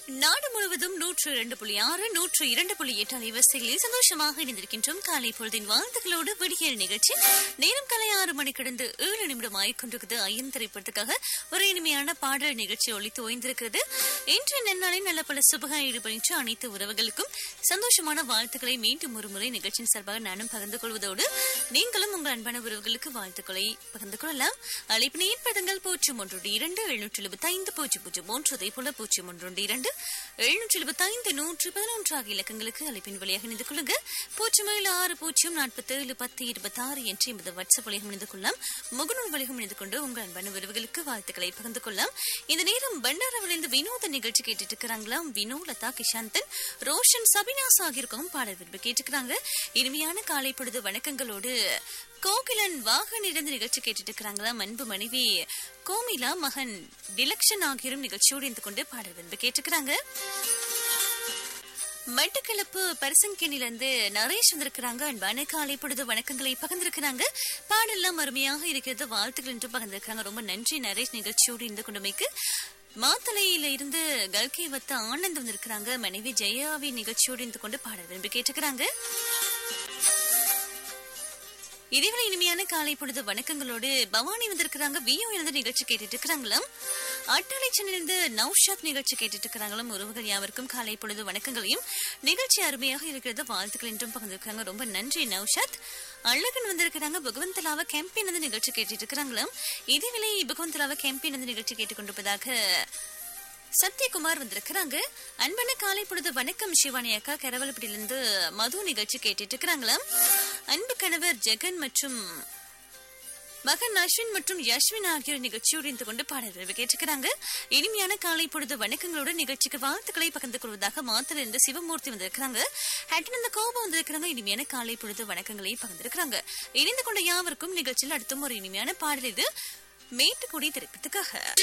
நாடு முழுவதும் நூற்று இரண்டு புள்ளி ஆறு நூற்று இரண்டு புள்ளி எட்டு அலைவரிசைகளில் சந்தோஷமாக இணைந்திருக்கின்றோம் காலை பொழுதின் வாழ்த்துக்களோடு விடியல் நிகழ்ச்சி நேரம் காலை ஆறு மணி கடந்து ஏழு நிமிடம் ஆயிக்கொண்டிருக்கிறது ஐயன் திரைப்படத்துக்காக ஒரு இனிமையான பாடல் நிகழ்ச்சி ஒழித்து ஓய்ந்திருக்கிறது இன்று நன்னாளில் நல்ல பல சுபக ஈடுபடுகின்ற அனைத்து உறவுகளுக்கும் சந்தோஷமான வாழ்த்துக்களை மீண்டும் ஒரு முறை நிகழ்ச்சியின் சார்பாக நானும் பகிர்ந்து கொள்வதோடு நீங்களும் உங்கள் அன்பான உறவுகளுக்கு வாழ்த்துக்களை பகிர்ந்து கொள்ளலாம் அழைப்பினை ஏற்படுங்கள் பூஜ்ஜியம் ஒன்று இரண்டு எழுநூற்றி எழுபத்தி ஐந்து பூஜ்ஜியம் பூஜ்ஜியம் மூன்று அதே போல பூஜ்ஜியம் ஒன்று இரண்டு எழுநூற்றி எழுபத்தி ஐந்து நூற்று பதினொன்று ஆகிய இலக்கங்களுக்கு அழைப்பின் வழியாக இணைந்து கொள்ளுங்க பூஜ்ஜியம் ஏழு ஆறு பூஜ்ஜியம் நாற்பத்தி ஏழு பத்து இருபத்தி ஆறு என்று எமது வாட்ஸ்அப் வழியாக இணைந்து கொள்ளலாம் முகநூல் வழியாக இணைந்து கொண்டு உங்கள் அன்பான உறவுகளுக்கு வாழ்த்துக்களை பகிர்ந்து கொள்ளலாம் இந்த நேரம் பண்டாரவிலிருந்து வினோத நிகழ்ச்சி கேட்டுட்டு இருக்கிறாங்களாம் வினோ லதா கிஷாந்தன் ரோஷன் சபினாஸ் ஆகியிருக்கவும் பாடல் விரும்பி கேட்டுக்கிறாங்க இனிமையான காலை பொழுது வணக்கங்களோடு கோகிலன் வாகன இருந்து நிகழ்ச்சி கேட்டுட்டு இருக்கிறாங்களா அன்பு மனைவி கோமிலா மகன் டிலக்ஷன் ஆகியோரும் நிகழ்ச்சியோடு இருந்து கொண்டு பாடல் விரும்பி கேட்டுக்கிறாங்க மட்டக்களப்பு பரிசங்கேணிலிருந்து நரேஷ் வந்திருக்கிறாங்க அன்பான காலை பொழுது வணக்கங்களை பகிர்ந்திருக்கிறாங்க பாடெல்லாம் அருமையாக இருக்கிறது வாழ்த்துக்கள் என்று பகிர்ந்திருக்கிறாங்க ரொம்ப நன்றி நரேஷ் நிகழ்ச்சியோடு இருந்து கொண்டமைக்கு மாத்தளையில இருந்து கல்கே வத்த ஆனந்த் வந்திருக்கிறாங்க மனைவி ஜெயாவி நிகழ்ச்சியோடு இருந்து கொண்டு பாடல் விரும்பி கேட்டுக்கிறாங்க இதேவேளை இனிமையான காலை பொழுது வணக்கங்களோடு பவானி வந்திருக்கிறாங்க வியோ எழுந்த நிகழ்ச்சி கேட்டுட்டு இருக்கிறாங்களாம் அட்டாளை சென்னிலிருந்து நௌஷாத் நிகழ்ச்சி கேட்டுட்டு இருக்கிறாங்களாம் உறவுகள் யாவருக்கும் காலை பொழுது வணக்கங்களையும் நிகழ்ச்சி அருமையாக இருக்கிறது வாழ்த்துக்கள் என்றும் பகிர்ந்திருக்கிறாங்க ரொம்ப நன்றி நௌஷாத் அழகன் வந்திருக்கிறாங்க பகவந்தலாவ கேம்பெயின் வந்து நிகழ்ச்சி கேட்டுட்டு இருக்கிறாங்களாம் இதேவேளை பகவந்தலாவ கேம்பெயின் வந்து நிகழ்ச்சி கேட்டுக்கொண்டிருப்பதாக சத்யகுமார் வந்திருக்கிறாங்க அன்பான காலை பொழுது வணக்கம் சிவானி அக்கா கரவலப்படியிலிருந்து மது நிகழ்ச்சி கேட்டுட்டு இருக்கிறாங்களாம் அன்பு கணவர் ஜெகன் மற்றும் மகன் அஸ்வின் மற்றும் யஸ்வின் ஆகியோர் நிகழ்ச்சியோடு இருந்து கொண்டு பாடல்கள் கேட்டுக்கிறாங்க இனிமையான காலை பொழுது வணக்கங்களோடு நிகழ்ச்சிக்கு வாழ்த்துக்களை பகிர்ந்து கொள்வதாக மாத்திர இருந்து சிவமூர்த்தி வந்திருக்கிறாங்க ஹட்டன் இந்த கோபம் வந்திருக்கிறாங்க இனிமையான காலை பொழுது வணக்கங்களை பகிர்ந்திருக்கிறாங்க இணைந்து கொண்ட யாவருக்கும் நிகழ்ச்சியில் அடுத்தும் ஒரு இனிமையான பாடல் இது மேட்டுக்குடி திரைப்படத்துக்காக